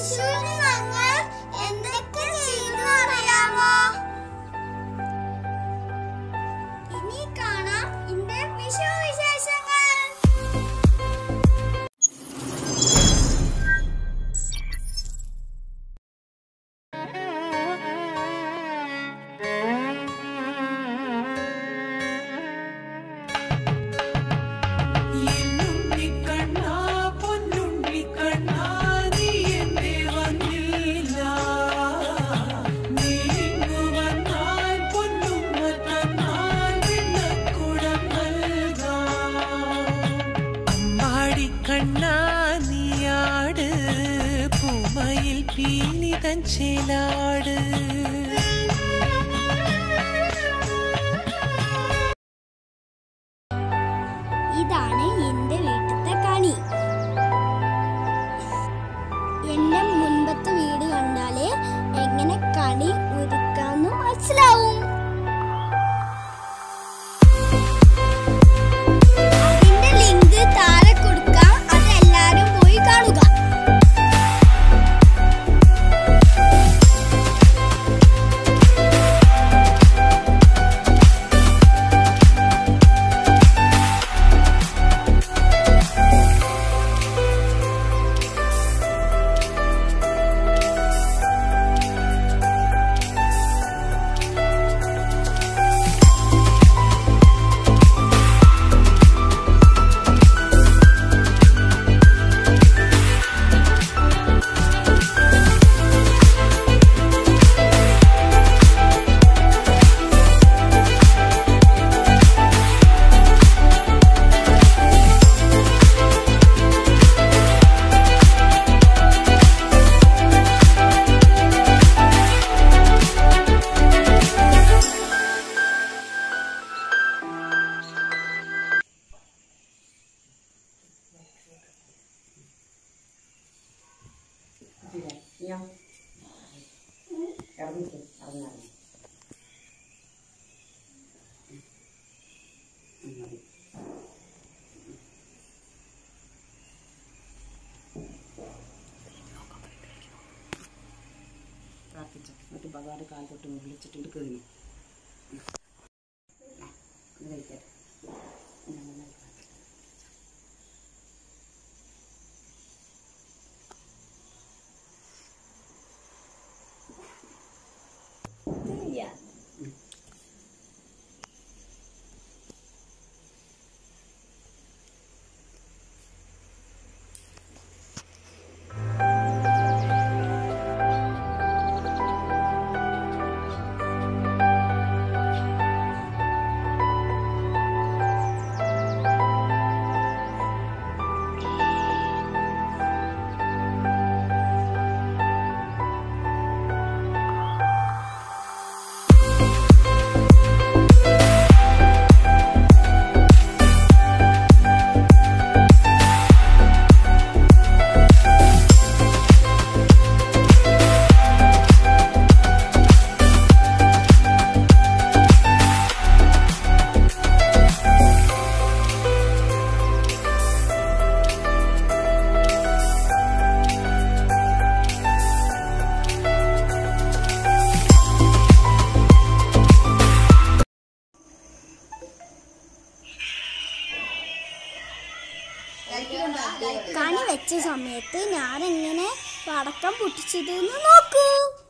വിഷുവിന് ഞങ്ങൾ എന്തൊക്കെ ചെയ്തു അറിയാമോ ഇനി കാണാം ഇന്റെ വിഷു വിശേഷങ്ങൾ എന്നുണ്ണിക്കണ്ണാ, പൊന്നുണ്ണിക്കണ്ണാ, നീ എന്തേ വന്നില്ല? നീ ഇങ്ങു വന്നാൽ പൊന്നുമ്മ തന്നാൽ വെണ്ണക്കുടം നൽകാം. അമ്പാടിക്കണ്ണാ, നീയാട് പൂമയിൽ പീലിതൻ ചേലാട് ഇതാണ് എന്റെ വീട്ടിലത്തെ കണി എന്റെ മുൻപത്തെ വീട് കണ്ടാല് എങ്ങനെ കണി ഒരുക്കാന്ന് മനസ്സിലാവും അതിന്റെ ലിങ്ക് താഴെ കൊടുക്കാം അതെല്ലാരും പോയി കാണുക ഇറങ്ങിക്കും ഇറങ്ങാറ് പ്രാർത്ഥിച്ചു എന്നിട്ട് ഭഗവാന്റെ കാൽ തൊട്ട് വിളിച്ചിട്ടുണ്ട് കഴിഞ്ഞു ഇത് കഴിക്കട്ടെ ഞാൻ നന്നായി പ്രാർത്ഥിക്കാം. കണി വെച്ച സമയത്ത് ഞാൻ എങ്ങനെ പടക്കം പൊട്ടിച്ചതെന്ന് നോക്കൂ